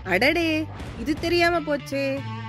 அடடே இது தெரியாம போச்சே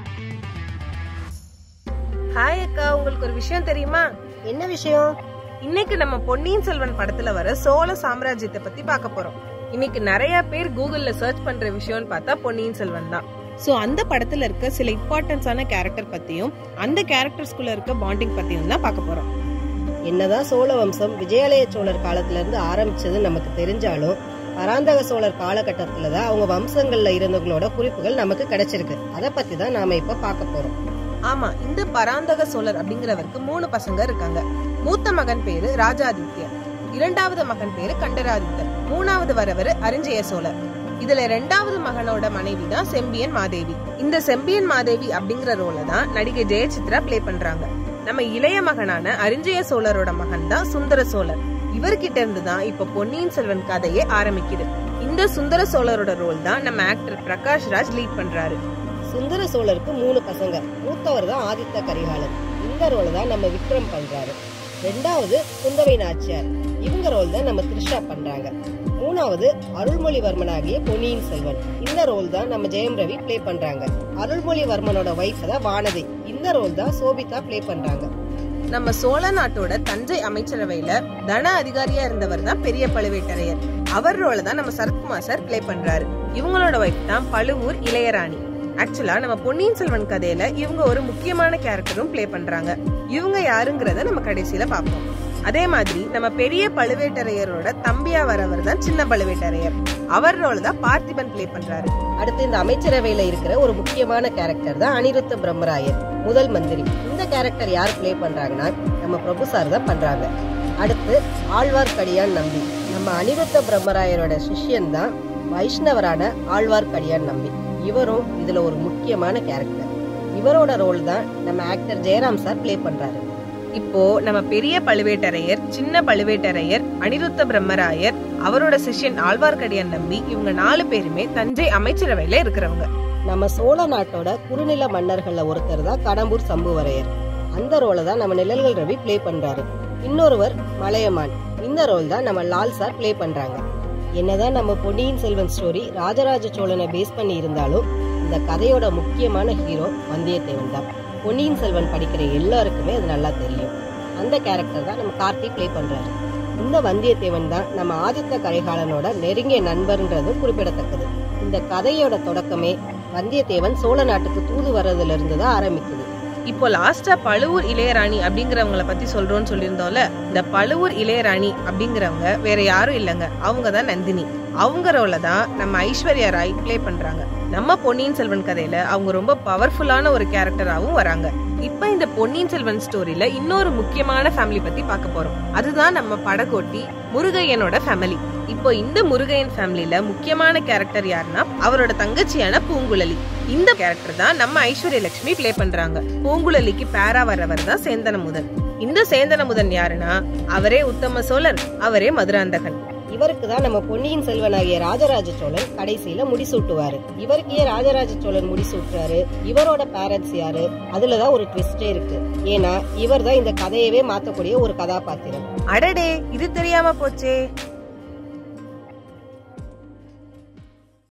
ஹாய் அக்கா உங்களுக்கு ஒரு விஷயம் தெரியுமா என்ன விஷயம் இன்னைக்கு நம்ம பொன்னியின் செல்வன் படத்துல வர சோழ சாம்ராஜ்யத்தை பத்தி பார்க்க போறோம் இன்னைக்கு நிறைய பேர் கூகுள்ல சர்ச் பண்ற விஷயம்னு பார்த்தா பொன்னியின் செல்வன் தான் சோ அந்த படத்துல இருக்க சில இம்பார்ட்டன்ஸான கேரக்டர் பத்தியும் அந்த கேரக்டர்ஸ்குள்ள இருக்க பாண்டிங் பத்தியும் தான் பார்க்க போறோம் என்னதான் சோழ வம்சம் விஜயாலய சோழர் காலத்துல இருந்து ஆரம்பிச்சது நமக்கு தெரிஞ்சாலும் பராந்தக சோழர் காலகட்டத்துல தான் அவங்க வம்சங்கள்ல இருந்தவங்களோட குறிப்புகள் நமக்கு கிடைச்சிருக்கு அதை பத்தி தான் நாம இப்ப பார்க்க போறோம் ஆமா இந்த பராந்தக சோழர் அப்படிங்கிறவருக்கு மூணு பசங்க இருக்காங்க மூத்த மகன் பேரு ராஜாதித்யர் இரண்டாவது மகன் பேரு கண்டராதித்தர் மூணாவது வரவர் அரிஞ்சய சோழர் இதுல ரெண்டாவது மகனோட மனைவி தான் செம்பியன் மாதேவி இந்த செம்பியன் மாதேவி அப்படிங்கிற ரோல தான் நடிகை ஜெயசித்ரா ப்ளே பண்றாங்க நம்ம இளைய மகனான அரிஞ்சய சோழரோட மகன் தான் சுந்தர சோழர் இவர்கிட்ட இருந்து தான் இப்ப பொன்னியின் செல்வன் கதையே ஆரம்பிக்குது இந்த சுந்தர சோழரோட ரோல் தான் நம்ம ஆக்டர் பிரகாஷ் ராஜ் லீட் பண்றாரு சுந்தர சோழருக்கு மூணு பசங்க மூத்தவர் தான் ஆதித்த கரிகாலன் இந்த ரோல் தான் நம்ம விக்ரம் பண்றாரு ரெண்டாவது குந்தவை நாச்சியார் இவங்க ரோல் தான் நம்ம த்ரிஷா பண்றாங்க மூணாவது அருள்மொழிவர்மனாகிய பொன்னியின் செல்வன் இந்த ரோல் தான் நம்ம ஜெயம் ரவி ப்ளே பண்றாங்க அருள்மொழிவர்மனோட ஒய்ஃப் தான் வானதி இந்த ரோல் தான் சோபிதா ப்ளே பண்றாங்க நம்ம சோழ நாட்டோட தஞ்சை அமைச்சரவையில தன அதிகாரியா இருந்தவர் தான் பெரிய பழுவேட்டரையர் அவர் ரோல தான் நம்ம சரத்குமார் சார் ப்ளே பண்றாரு இவங்களோட ஒய்ஃப் தான் பழுவூர் இளையராணி ஆக்சுவலா நம்ம பொன்னியின் செல்வன் கதையில இவங்க ஒரு முக்கியமான கேரக்டரும் ப்ளே பண்றாங்க இவங்க யாருங்கிறத நம்ம கடைசியில பார்ப்போம் அதே மாதிரி நம்ம பெரிய பழுவேட்டரையரோட தம்பியா வரவர் தான் சின்ன பழுவேட்டரையர் அவர் ரோல தான் பார்த்திபன் ப்ளே பண்றாரு அடுத்து இந்த அமைச்சரவையில இருக்கிற ஒரு முக்கியமான கேரக்டர் தான் அனிருத்த பிரம்மராயர் முதல் மந்திரி இந்த கேரக்டர் யார் ப்ளே பண்றாங்கன்னா நம்ம பிரபு சார் தான் பண்றாங்க அடுத்து ஆழ்வார்க்கடியான் நம்பி நம்ம அனிருத்த பிரம்மராயரோட சிஷ்யன் தான் வைஷ்ணவரான ஆழ்வார்க்கடியான் நம்பி இவரும் இதுல ஒரு முக்கியமான கேரக்டர் இவரோட ரோல் தான் நம்ம ஆக்டர் ஜெயராம் சார் ப்ளே பண்றாரு இப்போ நம்ம பெரிய பழுவேட்டரையர் சின்ன பழுவேட்டரையர் அனிருத்த பிரம்மராயர் அவரோட சிஷ்யன் ஆழ்வார்க்கடியான் நம்பி இவங்க நாலு பேருமே தஞ்சை அமைச்சரவையில இருக்கிறவங்க நம்ம சோழ நாட்டோட குறுநில மன்னர்கள்ல ஒருத்தர் தான் கடம்பூர் சம்புவரையர் அந்த ரோலை தான் நம்ம நிழல்கள் ரவி ப்ளே பண்றாரு இன்னொருவர் மலையமான் இந்த ரோல் தான் நம்ம லால் சார் ப்ளே பண்றாங்க என்னதான் நம்ம பொன்னியின் செல்வன் ஸ்டோரி ராஜராஜ சோழனை பேஸ் பண்ணி இருந்தாலும் இந்த கதையோட முக்கியமான ஹீரோ வந்தியத்தேவன் தான் பொன்னியின் செல்வன் படிக்கிற எல்லாருக்குமே அது நல்லா தெரியும் அந்த கேரக்டர் தான் நம்ம கார்த்தி ப்ளே பண்றாரு இந்த வந்தியத்தேவன் தான் நம்ம ஆதித்த கரிகாலனோட நெருங்கிய நண்பர்ன்றது குறிப்பிடத்தக்கது இந்த கதையோட தொடக்கமே வந்தியத்தேவன் சோழ நாட்டுக்கு தூது வர்றதுல இருந்து தான் ஆரம்பிக்குது இப்போ லாஸ்டா பழுவூர் இளையராணி அப்படிங்கிறவங்கள பத்தி சொல்றோம்னு சொல்லியிருந்தோம்ல இந்த பழுவூர் இளையராணி அப்படிங்கிறவங்க வேற யாரும் இல்லைங்க அவங்க தான் நந்தினி அவங்க ரோல தான் நம்ம ஐஸ்வர்யா ராய் ப்ளே பண்றாங்க நம்ம பொன்னியின் செல்வன் கதையில அவங்க ரொம்ப பவர்ஃபுல்லான ஒரு கேரக்டராகவும் வராங்க இப்ப இந்த பொன்னியின் செல்வன் ஸ்டோரியில இன்னொரு முக்கியமான ஃபேமிலி பத்தி பார்க்க போறோம் அதுதான் நம்ம படகோட்டி முருகையனோட ஃபேமிலி இப்போ இந்த முருகையன் ஃபேமிலில முக்கியமான கேரக்டர் யாருன்னா அவரோட தங்கச்சியான பூங்குழலி இந்த கேரக்டர் தான் நம்ம ஐஸ்வர்ய லட்சுமி ப்ளே பண்றாங்க பூங்குழலிக்கு பேரா வரவர் தான் சேந்தனமுதன் இந்த சேந்தனமுதன் யாருன்னா அவரே உத்தம சோழர் அவரே மதுராந்தகன் இவருக்கு தான் நம்ம பொன்னியின் செல்வனாகிய ராஜராஜ சோழன் கடைசியில முடிசூட்டுவாரு இவருக்கு ஏன் ராஜராஜ சோழன் முடிசூட்டுறாரு இவரோட பேரண்ட்ஸ் யாரு அதுலதான் ஒரு ட்விஸ்டே இருக்கு ஏன்னா இவர் தான் இந்த கதையவே மாத்தக்கூடிய ஒரு கதாபாத்திரம் அடடே இது தெரியாம போச்சே